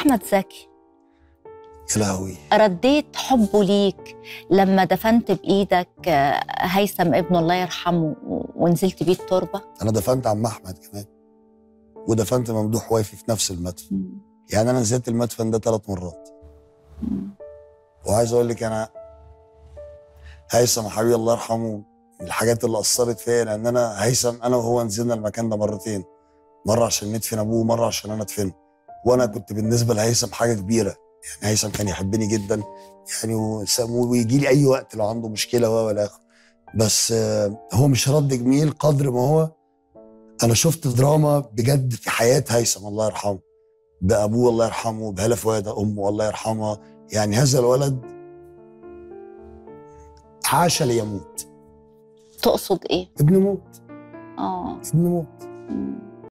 احمد زكي يا لهوي رديت حبه ليك لما دفنت بايدك آه، هيثم ابنه الله يرحمه و- ونزلت بيه التربه انا دفنت عم احمد كمان ودفنت ممدوح وافي في نفس المدفن يعني انا نزلت المدفن ده ثلاث مرات وعايز اقول لك انا هيثم حبيبي الله يرحمه من الحاجات اللي اثرت فيا لان انا هيثم انا وهو نزلنا المكان ده مرتين مره عشان ندفن ابوه ومره عشان انا ادفنه وانا كنت بالنسبه لهيثم حاجه كبيره يعني هيثم كان يحبني جدا يعني وس- ويجي لي اي وقت لو عنده مشكله هو ولا اخره بس آه، هو مش رد جميل قدر ما هو انا شفت دراما بجد في حياه هيثم الله يرحمه بابوه الله يرحمه بهلا فؤاد امه الله يرحمها يعني هذا الولد عاش ليموت تقصد ايه ابن موت اه ابن موت مم.